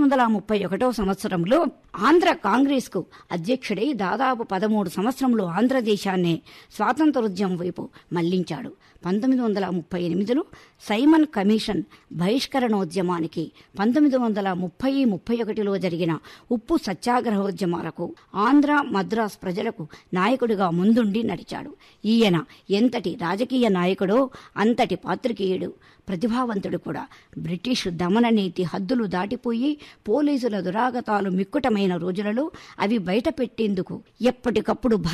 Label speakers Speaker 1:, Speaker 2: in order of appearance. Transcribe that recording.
Speaker 1: వందల ముప్పై ఒకటో సంవత్సరంలో ఆంధ్ర కాంగ్రెస్ కు అధ్యక్షుడై దాదాపు పదమూడు సంవత్సరంలో ఆంధ్రదేశాన్ని స్వాతంత్రోద్యమం వైపు మళ్లించాడు పంతొమ్మిది వందల ముప్పై ఎనిమిదిలో సైమన్ కమిషన్ బహిష్కరణోద్యమానికి పంతొమ్మిది వందల ముప్పై ముప్పై ఒకటిలో జరిగిన ఉప్పు సత్యాగ్రహోద్యమాలకు ఆంధ్ర మద్రాస్ ప్రజలకు నాయకుడిగా ముందుండి నడిచాడు ఈయన ఎంతటి రాజకీయ నాయకుడో అంతటి పాత్రికేయుడు ప్రతిభావంతుడు కూడా బ్రిటిష్ దమన నీతి హద్దులు దాటిపోయి పోలీసుల దురాగతాలు మిక్కుటమైన రోజులలో అవి బయటపెట్టేందుకు ఎప్పటికప్పుడు